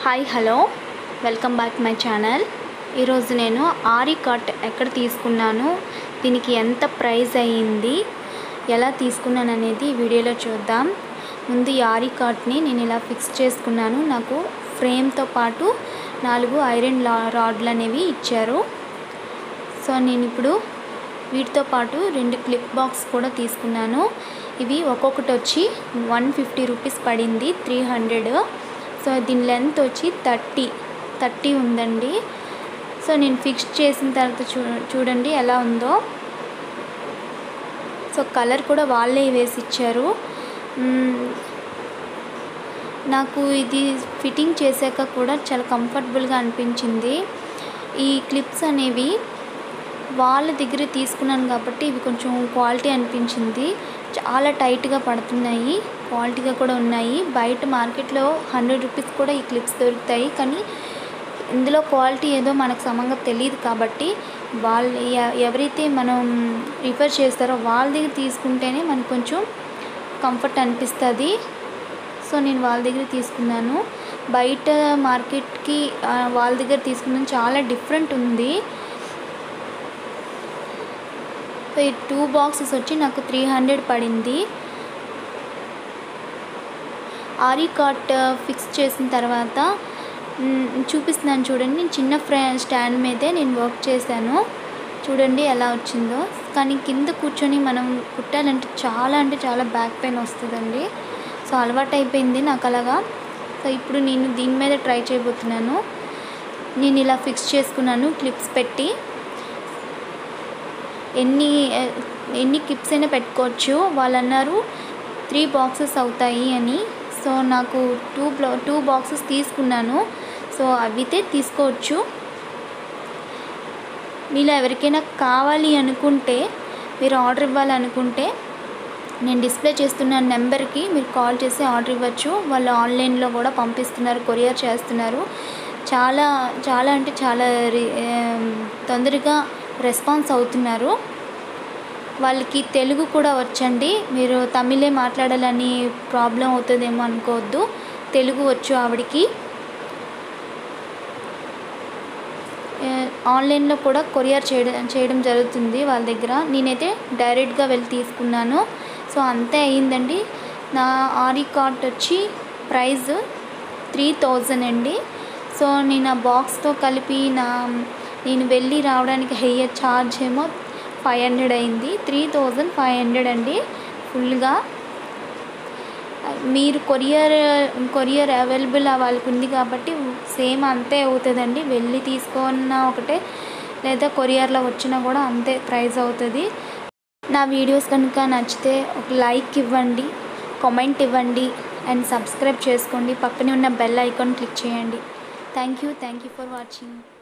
hi hello welcome back my channel ఈరోజు నేను ఆరి కట్ ఎక్కడ తీసుకున్నాను దీనికి ఎంత ప్రైస్ అయ్యింది ఎలా తీసుకున్నాను అనేది ఈ వీడియోలో చూద్దాం ముందు ఈ ఆరి కట్ని నేను ఇలా ఫిక్స్ చేసుకున్నాను నాకు ఫ్రేమ్తో పాటు నాలుగు ఐరన్ లా రాడ్లు అనేవి ఇచ్చారు సో నేను ఇప్పుడు వీటితో పాటు రెండు క్లిప్ బాక్స్ కూడా తీసుకున్నాను ఇవి ఒక్కొక్కటి వచ్చి వన్ ఫిఫ్టీ రూపీస్ పడింది త్రీ హండ్రెడ్ సో దీని లెంత్ వచ్చి థర్టీ థర్టీ ఉందండి సో నేను ఫిక్స్ చేసిన తర్వాత చూ చూడండి ఎలా ఉందో సో కలర్ కూడా వాళ్ళే వేసి ఇచ్చారు మ్మ్, నాకు ఇది ఫిట్టింగ్ చేశాక కూడా చాలా కంఫర్టబుల్గా అనిపించింది ఈ క్లిప్స్ అనేవి వాళ్ళ దగ్గర తీసుకున్నాను కాబట్టి ఇవి కొంచెం క్వాలిటీ అనిపించింది చాలా టైట్గా పడుతున్నాయి క్వాలిటీగా కూడా ఉన్నాయి బయట మార్కెట్లో హండ్రెడ్ రూపీస్ కూడా ఈ క్లిప్స్ దొరుకుతాయి కానీ ఇందులో క్వాలిటీ ఏదో మనకు సమంగా తెలియదు కాబట్టి వాళ్ళు ఎ- ఎవరైతే మనం రిఫర్ చేస్తారో వాళ్ళ దగ్గర తీసుకుంటేనే మనకు కొంచెం కంఫర్ట్ అనిపిస్తుంది సో నేను వాళ్ళ దగ్గర తీసుకున్నాను బయట మార్కెట్కి ఆ, వాళ్ళ దగ్గర తీసుకున్నాను చాలా డిఫరెంట్ ఉంది సో ఈ టూ బాక్సెస్ వచ్చి నాకు త్రీ హండ్రెడ్ పడింది ఆరీ కాట్ ఫిక్స్ చేసిన తర్వాత మ్, చూపిస్తున్నాను చూడండి నేను చిన్న ఫ్రే స్టాండ్ మీదే నేను వర్క్ చేశాను చూడండి ఎలా వచ్చిందో కానీ కింద కూర్చొని మనం కుట్టాలంటే చాలా అంటే చాలా బ్యాక్ పెయిన్ వస్తుందండి సో అలవాటు అయిపోయింది నాకు అలాగా సో ఇప్పుడు నేను దీని మీద ట్రై చేయబోతున్నాను నేను ఇలా ఫిక్స్ చేసుకున్నాను క్లిప్స్ పెట్టి ఎన్ని ఎన్ని క్లిప్స్ అయినా పెట్టుకోవచ్చు వాళ్ళు అన్నారు త్రీ బాక్సెస్ అవుతాయి అని సో నాకు టూ బ్లా టూ బాక్సెస్ తీసుకున్నాను సో అవితే తీసుకోవచ్చు మీలో ఎవరికైనా కావాలి అనుకుంటే మీరు ఆర్డర్ ఇవ్వాలనుకుంటే నేను డిస్ప్లే చేస్తున్న నెంబర్కి మీరు కాల్ చేసి ఆర్డర్ ఇవ్వచ్చు వాళ్ళు ఆన్లైన్లో కూడా పంపిస్తున్నారు కొరియర్ చేస్తున్నారు చాలా చాలా అంటే చాలా రి- ఏం, తొందరగా రెస్పాన్స్ అవుతున్నారు వాళ్ళకి తెలుగు కూడా వచ్చండి మీరు తమిళే మాట్లాడాలని ప్రాబ్లం అవుతుందేమో అనుకోవద్దు తెలుగు వచ్చు ఆవిడకి ఏ, ఆన్లైన్లో కూడా కొరియర్ చేయడం చేయడం జరుగుతుంది వాళ్ళ దగ్గర నేనైతే డైరెక్ట్గా వెళ్ళి తీసుకున్నాను సో అంతే అయ్యిందండి నా ఆరి కార్ట్ వచ్చి ప్రైస్ త్రీ థౌజండ్ అండి సో నేను ఆ బాక్స్తో కలిపి నా నేను వెళ్ళి రావడానికి అయ్యే ఛార్జ్ ఏమో ఫైవ్ హండ్రెడ్ అయింది త్రీ థౌజండ్ ఫైవ్ హండ్రెడ్ అండి ఫుల్గా మీరు కొరియర్ కొరియర్ అవైలబుల్ వాళ్ళకి ఉంది కాబట్టి సేమ్ అంతే అవుతుందండి వెళ్ళి తీసుకున్న ఒకటే లేదా కొరియర్లో వచ్చినా కూడా అంతే ప్రైస్ అవుతుంది నా వీడియోస్ కనుక నచ్చితే ఒక లైక్ ఇవ్వండి కామెంట్ ఇవ్వండి అండ్ సబ్స్క్రైబ్ చేసుకోండి పక్కనే ఉన్న బెల్ ఐకాన్ క్లిక్ చేయండి thank you thank you for watching